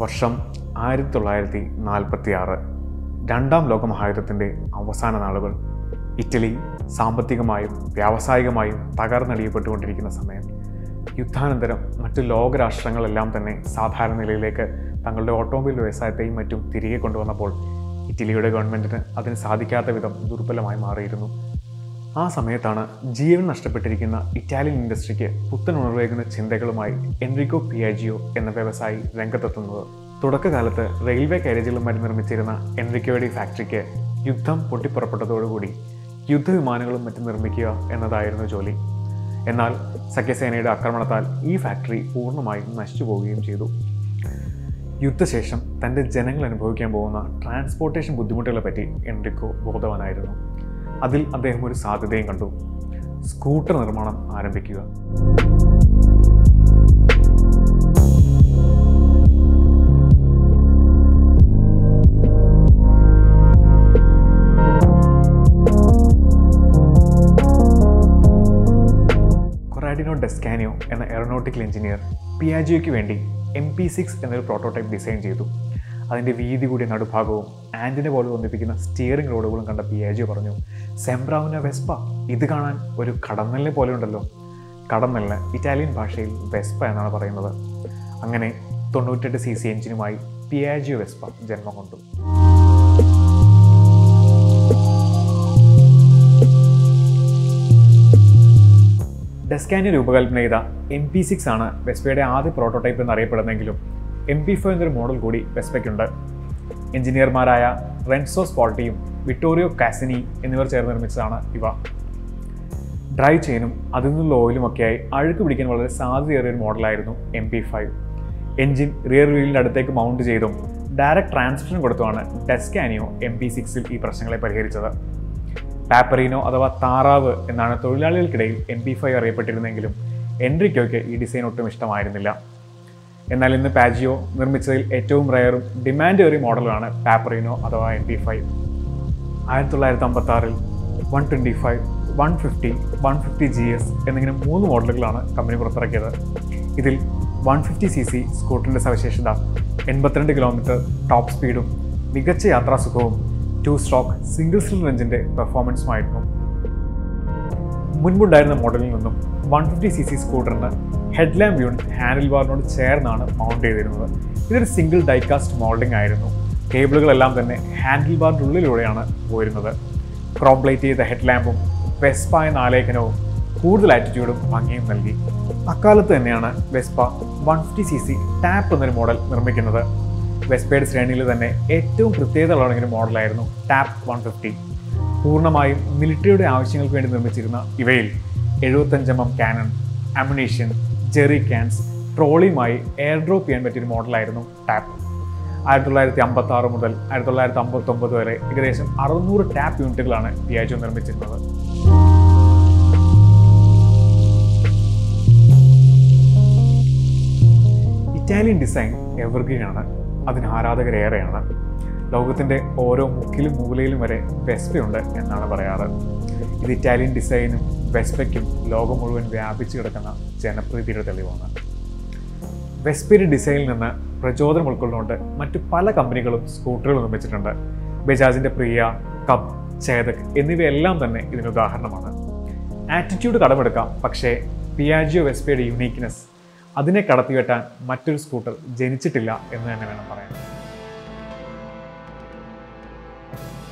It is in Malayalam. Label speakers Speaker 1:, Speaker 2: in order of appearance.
Speaker 1: വർഷം ആയിരത്തി തൊള്ളായിരത്തി നാൽപ്പത്തി ആറ് രണ്ടാം ലോകമഹായുദ്ധത്തിൻ്റെ അവസാന നാളുകൾ ഇറ്റലി സാമ്പത്തികമായും വ്യാവസായികമായും തകർന്നടിയപ്പെട്ടുകൊണ്ടിരിക്കുന്ന സമയം യുദ്ധാനന്തരം മറ്റു ലോകരാഷ്ട്രങ്ങളെല്ലാം തന്നെ സാധാരണ നിലയിലേക്ക് തങ്ങളുടെ ഓട്ടോമൊബൈൽ വ്യവസായത്തെയും മറ്റും തിരികെ കൊണ്ടുവന്നപ്പോൾ ഇറ്റലിയുടെ ഗവൺമെൻറ്റിന് അതിന് സാധിക്കാത്ത വിധം ദുർബലമായി മാറിയിരുന്നു ആ സമയത്താണ് ജീവൻ നഷ്ടപ്പെട്ടിരിക്കുന്ന ഇറ്റാലിയൻ ഇൻഡസ്ട്രിക്ക് പുത്തൻ ഉണർവേകുന്ന ചിന്തകളുമായി എൻറിക്കോ പിയാജിയോ എന്ന വ്യവസായി രംഗത്തെത്തുന്നത് തുടക്കകാലത്ത് റെയിൽവേ കാരേജുകളുമായി നിർമ്മിച്ചിരുന്ന എൻറിക്കോയുടെ ഫാക്ടറിക്ക് യുദ്ധം പൊട്ടിപ്പുറപ്പെട്ടതോടുകൂടി യുദ്ധവിമാനങ്ങളും മറ്റും നിർമ്മിക്കുക എന്നതായിരുന്നു ജോലി എന്നാൽ സഖ്യസേനയുടെ ആക്രമണത്താൽ ഈ ഫാക്ടറി പൂർണ്ണമായും നശിച്ചു പോവുകയും ചെയ്തു യുദ്ധശേഷം തൻ്റെ ജനങ്ങൾ അനുഭവിക്കാൻ പോകുന്ന ട്രാൻസ്പോർട്ടേഷൻ ബുദ്ധിമുട്ടുകളെ പറ്റി എൻറിക്കോ ബോധവാനായിരുന്നു അതിൽ അദ്ദേഹം ഒരു സാധ്യതയും കണ്ടു സ്കൂട്ടർ നിർമ്മാണം ആരംഭിക്കുക കൊറാഡിനോ ഡെസ്കാനിയോ എന്ന എയറോനോട്ടിക്കൽ എഞ്ചിനീയർ പിയാജിയോയ്ക്ക് വേണ്ടി എം പി സിക്സ് എന്നൊരു പ്രോട്ടോടൈപ്പ് ഡിസൈൻ ചെയ്തു അതിൻ്റെ വീതി കൂടിയ നടുഭാഗവും ആൻറ്റിനെ പോലെ ഒന്നിപ്പിക്കുന്ന സ്റ്റിയറിംഗ് റോഡുകളും കണ്ട പിയാജിയോ പറഞ്ഞു സെംബ്രാവുന വെസ്പ ഇത് കാണാൻ ഒരു കടന്നലിനെ പോലെ ഉണ്ടല്ലോ കടന്നലിന് ഇറ്റാലിയൻ ഭാഷയിൽ വെസ്പ എന്നാണ് പറയുന്നത് അങ്ങനെ തൊണ്ണൂറ്റെട്ട് സി സി എഞ്ചിനുമായി പിയാജിയോ വെസ്പ ജന്മം കൊണ്ടു ഡെസ്കാനി രൂപകൽപ്പന ചെയ്ത എം പി സിക്സ് ആണ് വെസ്പയുടെ ആദ്യ പ്രോട്ടോടൈപ്പ് എന്നറിയപ്പെടുന്നെങ്കിലും എം പി ഫൈവ് എന്നൊരു മോഡൽ കൂടി വെസ്പയ്ക്കുണ്ട് എഞ്ചിനീയർമാരായ റെൻസോ സ്പോൾട്ടിയും വിക്ടോറിയോ കാസിനി എന്നിവർ ചേർന്ന് നിർമ്മിച്ചതാണ് ഇവ ഡ്രൈവ് ചെയിനും അതിൽ നിന്നുള്ള ഓയിലും ഒക്കെയായി അഴുക്ക് പിടിക്കാൻ വളരെ സാധ്യതയേറിയ ഒരു മോഡലായിരുന്നു M P five engine rear വീലിൻ്റെ അടുത്തേക്ക് മൗണ്ട് ചെയ്തും ഡയറക്റ്റ് ട്രാൻസ്മിഷൻ കൊടുത്തുമാണ് ഡെസ്കാനിയോ എം പി സിക്സിൽ ഈ പ്രശ്നങ്ങളെ പരിഹരിച്ചത് പാപ്പറീനോ അഥവാ താറാവ് എന്നാണ് തൊഴിലാളികൾക്കിടയിൽ എം പി ഫൈവ് അറിയപ്പെട്ടിരുന്നെങ്കിലും എൻട്രിക്കോയ്ക്ക് ഈ ഡിസൈൻ ഒട്ടും ഇഷ്ടമായിരുന്നില്ല എന്നാൽ ഇന്ന് പാജിയോ നിർമ്മിച്ചതിൽ ഏറ്റവും റയറും ഡിമാൻഡ് ഏറിയ മോഡലാണ് പാപ്പറീനോ അഥവാ എം പി ഫൈവ് ആയിരത്തി തൊള്ളായിരത്തി അമ്പത്തി ആറിൽ one twenty five one fifty one fifty G S എന്നിങ്ങനെ മൂന്ന് മോഡലുകളാണ് കമ്പനി പുറത്തിറക്കിയത് ഇതിൽ വൺ ഫിഫ്റ്റി സി സി സ്കൂട്ടറിൻ്റെ സവിശേഷത എൺപത്തിരണ്ട് കിലോമീറ്റർ ടോപ്പ് സ്പീഡും മികച്ച യാത്രാസുഖവും ടു സ്ട്രോക്ക് സിംഗിൾ സിലിണ്ടർ എഞ്ചിൻ്റെ പെർഫോമൻസുമായിരുന്നു മുൻപുണ്ടായിരുന്ന മോഡലിൽ നിന്നും വൺ ഫിഫ്റ്റി സി സി സ്കൂട്ടറിന് ഹെഡ് ലാമ്പ് യൂണിറ്റ് ഹാൻഡിൽ ബാറിനോട് ചേർന്നാണ് മൗണ്ട് ചെയ്തിരുന്നത് ഇതൊരു സിംഗിൾ ഡൈകാസ്റ്റ് മോൾഡിംഗ് ആയിരുന്നു കേബിളുകളെല്ലാം തന്നെ ഹാൻഡിൽ ബാറിൻ്റെ ഉള്ളിലൂടെയാണ് പോയിരുന്നത് ക്രോം പ്ലേറ്റ് ചെയ്ത ഹെഡ് ലാമ്പും വെസ്പ എന്ന ആലേഖനവും കൂടുതൽ ആറ്റിറ്റ്യൂഡും ഭംഗിയും നൽകി അക്കാലത്ത് തന്നെയാണ് Vespa one fifty C C TAP എന്നൊരു മോഡൽ നിർമ്മിക്കുന്നത് വെസ്പയുടെ ശ്രേണിയിൽ തന്നെ ഏറ്റവും പ്രത്യേകതയുള്ള ഒരു മോഡലായിരുന്നു ടാപ്പ് വൺ ഫിഫ്റ്റി പൂർണ്ണമായും മിലിറ്ററിയുടെ ആവശ്യങ്ങൾക്ക് വേണ്ടി നിർമ്മിച്ചിരുന്ന ഇവയിൽ എഴുപത്തഞ്ച് M M cannon ammunition jerry cans ട്രോളിയുമായി എയർ ഡ്രോപ്പ് ചെയ്യാൻ പറ്റിയൊരു മോഡലായിരുന്നു ടാപ്പ് ആയിരത്തി തൊള്ളായിരത്തി അമ്പത്തി ആറ് മുതൽ ആയിരത്തി തൊള്ളായിരത്തി അമ്പത്തൊമ്പത് വരെ ഏകദേശം അറുന്നൂറ് ടാപ്പ് യൂണിറ്റുകളാണ് പിയാജോ നിർമ്മിച്ചിരുന്നത് ഇറ്റാലിയൻ ഡിസൈൻ എവർഗ്രീനാണ് അതിന് ആരാധകരേറെയാണ് ലോകത്തിൻ്റെ ഓരോ മുക്കിലും മൂലയിലും വരെ വെസ്പയുണ്ട് എന്നാണ് പറയാറ് ഇത് ഇറ്റാലിയൻ ഡിസൈനും വെസ്പയ്ക്കും ലോകം മുഴുവൻ വ്യാപിച്ചു കിടക്കുന്ന ജനപ്രീതിയുടെ തെളിവാണ് വെസ്പയുടെ ഡിസൈനിൽ നിന്ന് പ്രചോദനം ഉൾക്കൊണ്ടുകൊണ്ട് മറ്റു പല കമ്പനികളും സ്കൂട്ടറുകൾ നിർമ്മിച്ചിട്ടുണ്ട് ബജാജിൻ്റെ പ്രിയ കബ് ചേതക് എന്നിവയെല്ലാം തന്നെ ഇതിന് ഉദാഹരണമാണ് ആറ്റിറ്റ്യൂഡ് കടമെടുക്കാം പക്ഷേ പിയാജിയോ വെസ്പയുടെ യുണീക്ക്നെസ് അതിനെ കടത്തിവെട്ടാൻ മറ്റൊരു സ്കൂട്ടർ ജനിച്ചിട്ടില്ല എന്ന് തന്നെ വേണം പറയാൻ